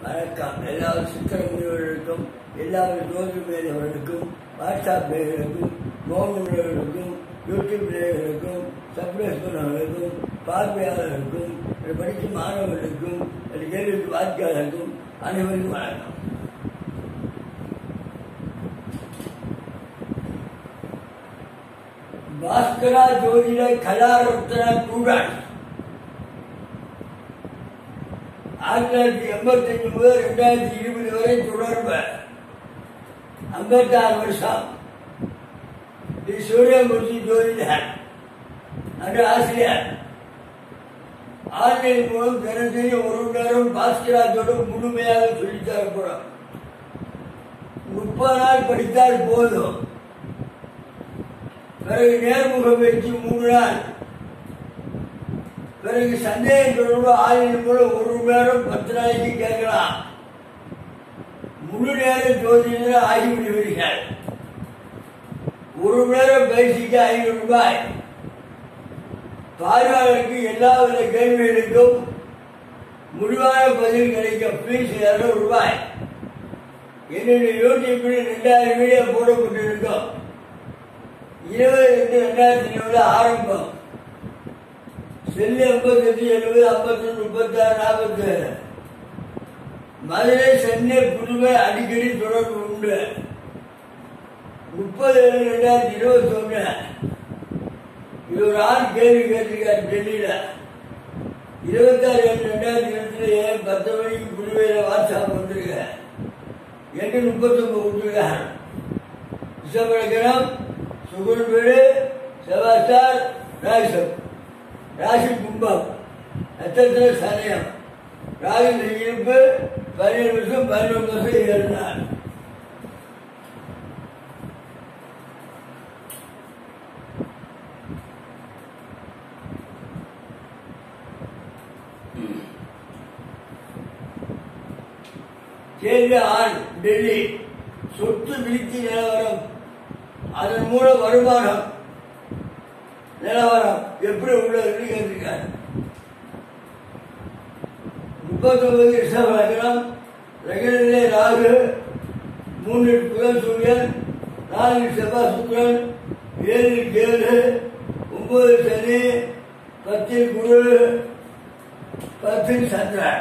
வணக்கம் எல்லா சித்திர முனிவர்களுக்கும் எல்லா ஜோதி மேலவர்களுக்கும் வாட்ஸ்அப் நேயர்களுக்கும் மோகன் நேயர்களுக்கும் யூடியூப் நேயர்களுக்கும் சப்ரேஸ்வரன் அவர்களுக்கும் பார்வையாளர்களுக்கும் இதை படிக்கும் மாணவர்களுக்கும் இதை கேள்வி வாக்கியாளருக்கும் அனைவருக்கும் வணக்கம் பாஸ்கரா ஜோதிட கலாரத்ன ஸ்டூடெண்ட் ஆயிரத்தி தொள்ளாயிரத்தி எண்பத்தி அஞ்சு முதல் ரெண்டாயிரத்தி இருபது வரை தொடர்பு ஐம்பத்தி ஆறு வருஷம் தி சூரியமூர்த்தி ஜோதிடர் அன்று ஆசிரியர் ஆன்லைன் மூலம் தினசரி ஒரு மணி நேரம் பாஸ்கராஜோடு முழுமையாக சொல்லித் தரப்படும் முப்பது நாள் படித்தால் போதும் பிறகு நேர்முக பயிற்சி மூணு நாள் பிறகு சந்தேகம் தொடர்பு ஆயுதம் மூலம் ஒரு மணி நேரம் பத்து நாளைக்கு கேட்கலாம் முழு நேர ஜோதிடர் ஆகிவிடுவீர்கள் ஒரு மணி நேரம் பயிற்சிக்கு ஐநூறு ரூபாய் பார்வையாளருக்கு எல்லா வித கேள்விகளுக்கும் முடிவான பதில் கிடைக்கும் ஃபீஸ் இருநூறு ரூபாய் என்னுடைய யூடியூப்பில் ரெண்டாயிரம் வீடியோ போடப்பட்டிருக்கும் இருபது ரெண்டு ரெண்டாயிரத்தி இருபது ஆரம்பம் செல்லு ஐம்பத்தஞ்சு எழுபது ஐம்பத்தொன்று முப்பத்தாறு நாற்பத்தேழு மதுரை சென்னை புதுவை அடிக்கடி தொடர்பு உண்டு முப்பது ஏழு ரெண்டாயிரத்தி இருபத்தி ஒன்று இது ஒரு ஆண் கேள்வி கேட்டிருக்கார் டெல்லியில இருபத்தாறு ஏழு ரெண்டாயிரத்தி இருபத்தி பத்து மணிக்கு புதுவையில வாட்ஸ்அப் வந்திருக்கேன் எட்டு முப்பத்தொன்பது விட்டுருக்கார் ரிஷபலக்கணம் சுகுர் வீடு செவாஸ்டார் ராசம் ராசி கும்பம் நட்சத்திர சதயம் ராகு இருப்பு பதினேழு வருஷம் பதினொன்று வருஷம் ஏழு நாள் கேள்வி ஆண் டெல்லி சொத்து விருத்தி நிலவரம் அதன் மூலம் வருமானம் நிலவரம் எப்படி உள்ளதுன்னு கேட்டிருக்காரு முப்பத்தொன்பது ரிஷப லக்னம் லக்னத்திலே ராகு மூன்று புதன் சூரியன் நாலு செவ்வாய் சுக்கரன் ஏழு கேது ஒன்பது சனி பத்தில் குரு பத்தில் சந்திரன்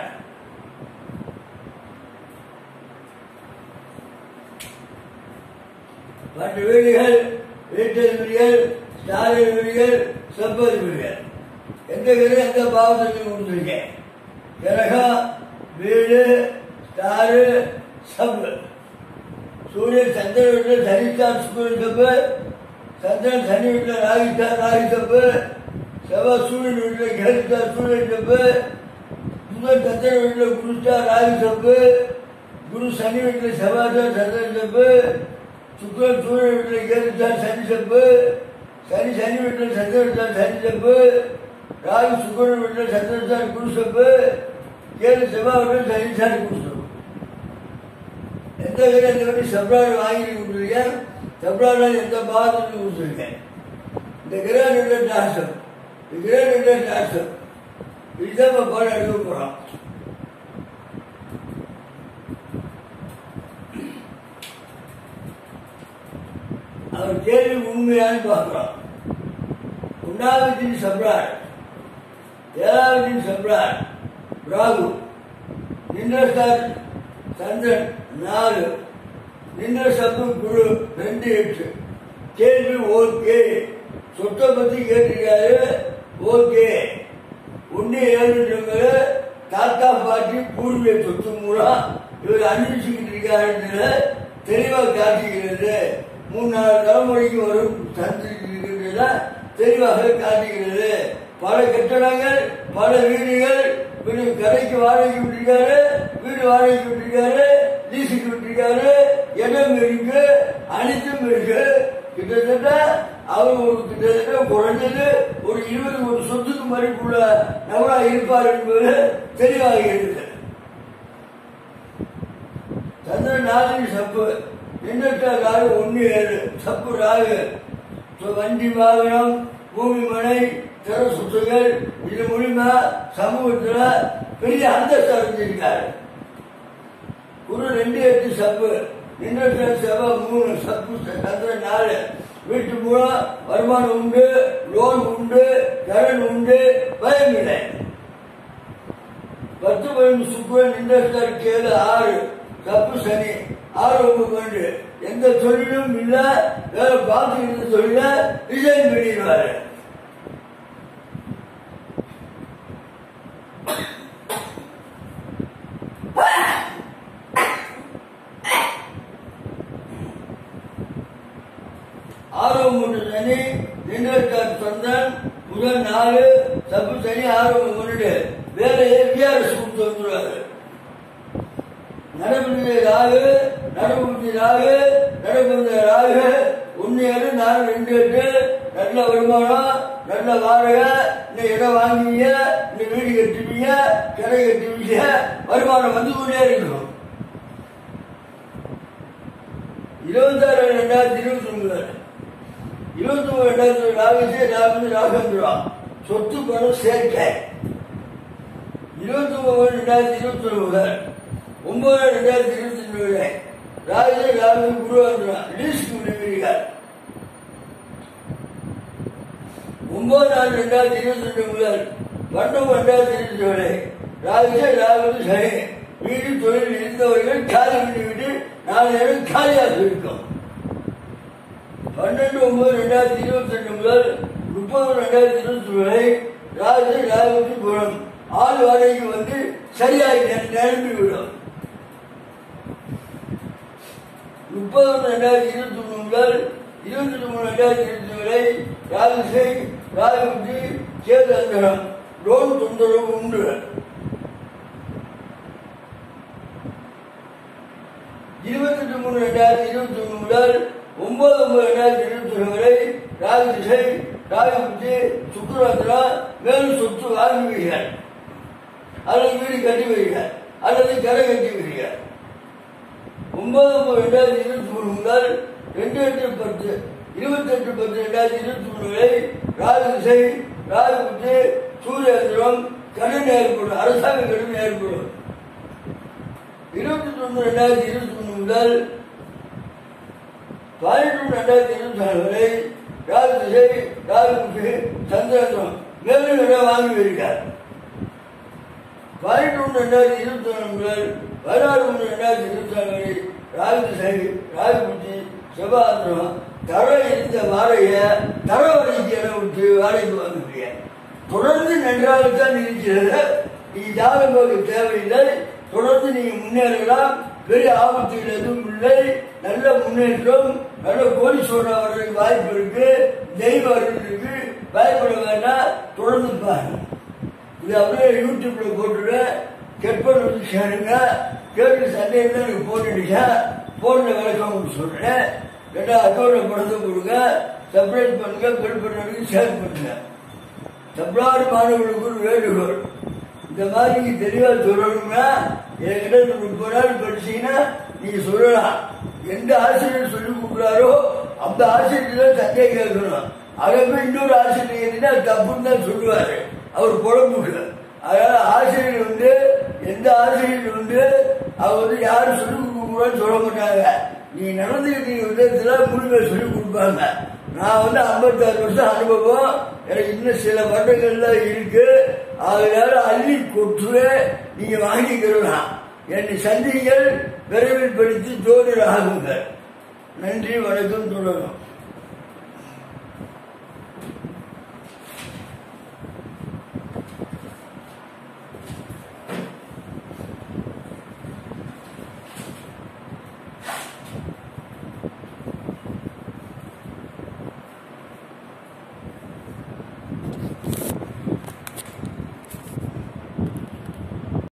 மற்ற வீடுகள் வீட்டதிபதிகள் ஸ்டாலிபதிகள் செப்பதிபதிகள் எந்த கிரகம் எந்த பாவத்துக்கு கொடுத்துருக்கேன் கிரகம் வீடு ஸ்டாரு சப்பு சூரியன் சந்திர வீட்டில் சனிஸ்டார் சுக்கரன் சப்பு சந்திரன் சனி வீட்டில் ராகிஸ்டார் ராகி சப்பு செவ்வாய் சூரியன் வீட்டில் கேதுஸ்டார் சூரியன் சப்பு புதன் சந்திரன் வீட்டில் குருஸ்டார் ராகி சப்பு குரு சனி வீட்டில் செவ்வாய் சந்திரன் சப்பு சுக்கரன் சூரியன் வீட்டில் கேதுச்சார் சனி செப்பு சனி சனி வீட்டில் சந்திரச்சார் சனி செப்பு ராகு சுக்கரன் வீட்டில் சந்திரச்சார் குரு செப்பு கேது செவ்வாய் வீட்டில் சனிச்சார் குரு செப்பு எந்த கிரகம் இந்த வாட்டி செப்ராறு வாங்கி கொடுத்துருக்கேன் செப்ராறு எந்த பாகத்துக்கு கொடுத்துருக்கேன் இந்த கிரகம் ரெண்டு டாசம் இந்த கிரகம் ரெண்டு டாசம் இதுதான் இப்போ பாடம் எடுக்க போகிறோம் அவர் கேள்வி உண்மையான்னு பார்க்கிறோம் ஒன்றாவதின் சப்ரார் ஏழாவதின் சப்ரார் ராகு நின்றஸ்தார் சந்திரன் நாலு நின்ற சப்பு குரு ரெண்டு எட்டு கேள்வி ஓகே சொத்தை பத்தி கேட்டிருக்காரு ஓகே ஒன்னு ஏழு தாத்தா பாட்டி பூர்வீக சொத்து மூலம் இவர் அனுப்பிச்சுக்கிட்டு இருக்காருன்னு தெளிவா காட்டுகிறது மூணு நாலு தலைமுறைக்கு வரும் சந்திருக்கிறதுல தெளிவாக காட்டுகிறது பல கட்டடங்கள் பல வீடுகள் வீடு கடைக்கு வாடகைக்கு விட்டிருக்காரு வீடு வாடகைக்கு விட்டிருக்காரு லீஸுக்கு விட்டிருக்காரு இடம் இருக்கு அனைத்தும் இருக்கு கிட்டத்தட்ட அவர் ஒரு கிட்டத்தட்ட குறைஞ்சது ஒரு இருபது ஒரு சொத்துக்கு மதிப்புள்ள நபரா இருப்பார் என்பது தெளிவாக இருக்குது சந்திரன் நாளின் சப்பு எண்ணற்ற ராகு ஒன்று ஏழு சப்பு ராகு வண்டி வாகனம் பூமி மனை திற சொத்துகள் இது மூலியமா சமூகத்துல பெரிய அந்தஸ்து அடைஞ்சிருக்காரு குரு ரெண்டு எட்டு சப்பு நின்ற செவ்வாய் மூணு சப்பு சந்திரன் நாலு வீட்டு மூலம் வருமானம் உண்டு லோன் உண்டு கடன் உண்டு பயம் இல்லை பத்து பதினஞ்சு சுக்குரன் நின்ற கேளு ஆறு தப்பு சனி ஆறு ஒன்பது பன்னெண்டு எந்த தொழிலும் இல்ல வேற பார்த்து இருந்த தொழில ரிசைன் பண்ணிடுவாரு ஆறு மூன்று சனி நின்றக்கார் சொந்தன் முதல் நாலு தப்பு சனி ஆறு ஒன்று வேலையை விஆர்எஸ் கொடுத்து வந்துருவாரு நடப்புடைய ராகு நடப்புடைய ராகு நடப்புடைய ராகு ஒன்னு ஏழு நாலு ரெண்டு எட்டு நல்ல வருமானம் நல்ல வாடகை இந்த இடம் வாங்குவீங்க இந்த வீடு கட்டுவீங்க கடை கட்டுவீங்க வருமானம் வந்து கொண்டே இருக்கும் இருபத்தாறு ரெண்டாயிரத்தி இருபத்தி ஒன்பது இருபத்தி மூணு ரெண்டாயிரத்தி ராகு ராகு ராகந்துருவா சொத்து பணம் சேர்க்கை இருபத்தி ஒன்பது ரெண்டாயிரத்தி இருபத்தி ஒன்பது ஒன்பது ரெண்டாயிரத்தி இருபத்தி ரெண்டு ராஜு ராகு குரு வந்துடும் லீஸ்க்கு விடுவீர்கள் ஒன்பது நாலு ரெண்டாயிரத்தி இருபத்தி ரெண்டு முதல் பன்னெண்டு ரெண்டாயிரத்தி இருபத்தி ஏழு ராஜு ராகு சரி வீடு தொழில் இருந்தவர்கள் காலி விட்டு விட்டு நாலு நேரம் காலியாக இருக்கும் பன்னெண்டு ஒன்பது ரெண்டாயிரத்தி இருபத்தி ரெண்டு முதல் முப்பது ரெண்டாயிரத்தி இருபத்தி வரை ராஜு ராகுக்கு குணம் ஆள் வாடகைக்கு வந்து சரியாகி நிரம்பி விடும் முப்பது ஒன்று ரெண்டாயிரத்தி இருபத்தி ஒன்று முதல் இருபத்தி மூணு ரெண்டாயிரத்தி இருபத்தி வரை ராஜசை ராஜகுட்டி சேதந்திரம் லோன் தொந்தரவு உண்டு இருபத்தெட்டு மூணு ரெண்டாயிரத்தி இருபத்தி ஒன்று முதல் ஒன்பது ஒன்பது ரெண்டாயிரத்தி இருபத்தி ஒன்று வரை ராஜதிசை ராஜகுட்டி சுக்கரவந்திரம் மேலும் சொத்து வாங்குவீர்கள் அல்லது வீடு கட்டி வைகள் அல்லது கரை கட்டி வைகள் ஒன்பது ஒன்பது ரெண்டாயிரத்தி இருபத்தி மூணு முதல் ரெண்டு எட்டு பத்து இருபத்தெட்டு பத்து ரெண்டாயிரத்தி இருபத்தி மூணு வரை ராஜதிசை ராஜகுட்டி சூரியந்திரம் கடன் ஏற்படும் அரசாங்க கடன் ஏற்படும் இருபத்தி ஒன்று ரெண்டாயிரத்தி இருபத்தி மூணு முதல் பதினெட்டு ரெண்டாயிரத்தி இருபத்தி நாலு வரை ராஜதிசை ராஜகுட்டி சந்திரந்திரம் மேலும் இடம் வாங்கி வருகிறார் பதினெட்டு ஒன்று ரெண்டாயிரத்தி இருபத்தி ஒன்று முதல் பதினாறு ஒன்று ரெண்டாயிரத்தி இருபத்தி நாலு வரை ராஜதிசை ராஜகுட்டி செவ்வாந்திரம் தர இருந்த வாடகைய தர வரைக்கு இடம் விட்டு வாடகைக்கு வாங்குறீங்க தொடர்ந்து நன்றாகத்தான் இருக்கிறது நீ ஜாதகம் தேவையில்லை தொடர்ந்து நீங்க முன்னேறலாம் பெரிய ஆபத்துகள் எதுவும் இல்லை நல்ல முன்னேற்றம் நல்ல கோடீஸ்வரன் வர்றதுக்கு வாய்ப்பு இருக்கு தெய்வ அருள் இருக்கு பயப்பட வேண்டாம் தொடர்ந்து பாருங்க இது அப்படியே யூடியூப்ல போட்டுருவேன் கெட்பன் வந்து சேருங்க கேட்டு சண்டையில் தான் எனக்கு போட்டுடுங்க போன்ல விளக்கம் உங்களுக்கு சொல்றேன் ரெண்டா அக்கௌண்ட்ல பணத்தை கொடுங்க சப்ரேட் பண்ணுங்க பெல் பண்ணுறதுக்கு ஷேர் பண்ணுங்க தமிழ்நாடு மாணவர்களுக்கு ஒரு வேண்டுகோள் இந்த மாதிரி நீங்க தெளிவா சொல்லணும்னா என்கிட்ட இந்த முப்பது நாள் படிச்சீங்கன்னா நீங்க சொல்லலாம் எந்த ஆசிரியர் சொல்லி கொடுக்குறாரோ அந்த ஆசிரியர் தான் சந்தேக கேட்கணும் அதை போய் இன்னொரு ஆசிரியர் கேட்டீங்கன்னா அது தப்புன்னு தான் சொல்லுவாரு அவர் குழம்புக்கு அதனால ஆசிரியர் வந்து எந்த ஆசிரியர் வந்து அவர் வந்து யாரும் சொல்லி கொடுக்கக்கூடாதுன்னு சொல்ல மாட்டாங்க நீ நடந்துக்கிட்ட விதத்துல முழுமை சொல்லி கொடுப்பாங்க நான் வந்து ஐம்பத்தாறு வருஷம் அனுபவம் எனக்கு இன்னும் சில வருடங்கள்லாம் இருக்கு அதனால அள்ளி கொற்று நீங்க வாங்கிக்கிறலாம் என்னை சந்திங்கள் விரைவில் படித்து ஜோதிடர் ஆகுங்க நன்றி வணக்கம் தொடரும்